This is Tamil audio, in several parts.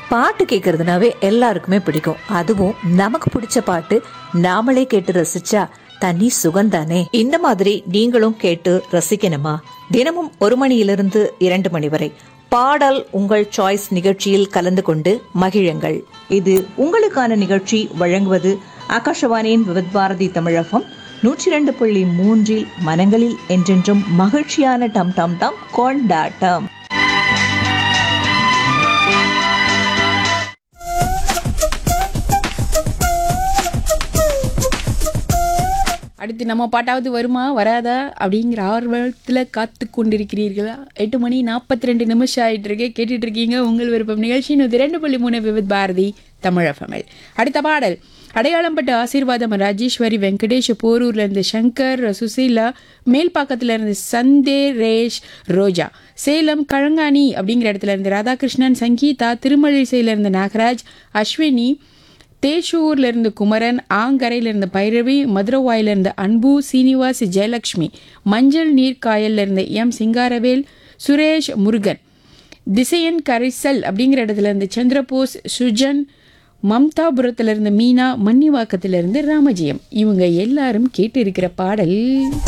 பாட்டு கேட்கறதுனாவே எல்லாருக்குமே பிடிக்கும் அதுவும் நமக்கு பிடிச்ச பாட்டு நாமளே கேட்டு ரசிச்சா தனி சுகந்தானே இந்த மாதிரி நீங்களும் கேட்டு ரசிக்கணுமா தினமும் ஒரு மணியிலிருந்து இரண்டு மணி வரை பாடல் உங்கள் சாய்ஸ் நிகழ்ச்சியில் கலந்து கொண்டு மகிழுங்கள் இது உங்களுக்கான நிகழ்ச்சி வழங்குவது ஆகாஷவாணியின் விவத் பாரதி தமிழகம் நூற்றி ரெண்டு புள்ளி மூன்றில் மனங்களில் என்றென்றும் மகிழ்ச்சியான டம் டம் டம் கொண்டாட்டம் அடுத்து நம்ம பாட்டாவது வருமா வராதா அப்படிங்கிற ஆர்வத்தில் காத்து கொண்டிருக்கிறீர்களா எட்டு மணி நாற்பத்தி ரெண்டு நிமிஷம் ஆயிட்டு இருக்கு கேட்டுட்டு இருக்கீங்க உங்கள் விருப்பம் நிகழ்ச்சி நூற்றி ரெண்டு புள்ளி மூணு விவித் பாரதி தமிழஃபமல் அடுத்த பாடல் அடையாளம்பட்ட ஆசீர்வாதம் ராஜேஸ்வரி வெங்கடேஷ் போரூர்ல இருந்து சங்கர் சுசீலா மேல்பாக்கத்துல இருந்து சந்தேரேஷ் ரோஜா சேலம் கழங்காணி அப்படிங்கிற இடத்துல இருந்து ராதாகிருஷ்ணன் சங்கீதா திருமழிசையில இருந்து நாகராஜ் அஸ்வினி தேஷூர்ல இருந்து குமரன் ஆங்கரையில இருந்து பைரவி மதுரவாயில இருந்து அன்பு சீனிவாஸ் ஜெயலக்ஷ்மி மஞ்சள் நீர்க்காயல்ல இருந்து எம் சிங்காரவேல் சுரேஷ் முருகன் திசையன் கரிசல் அப்படிங்கிற இடத்துல இருந்து சந்திரபோஸ் சுஜன் மம்தாபுரத்துல இருந்து மீனா மன்னிவாக்கத்துல இருந்து ராமஜெயம் இவங்க எல்லாரும் கேட்டு இருக்கிற பாடல்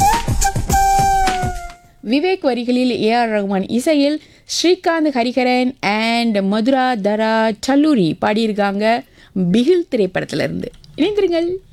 விவேக் வரிகளில் ஏ ஆர் ரஹ்மான் இசையில் ஸ்ரீகாந்த் ஹரிஹரன் அண்ட் மதுரா தரா சல்லூரி பாடியிருக்காங்க பிகில் திரைப்படத்திலிருந்து இணைந்திருங்கள்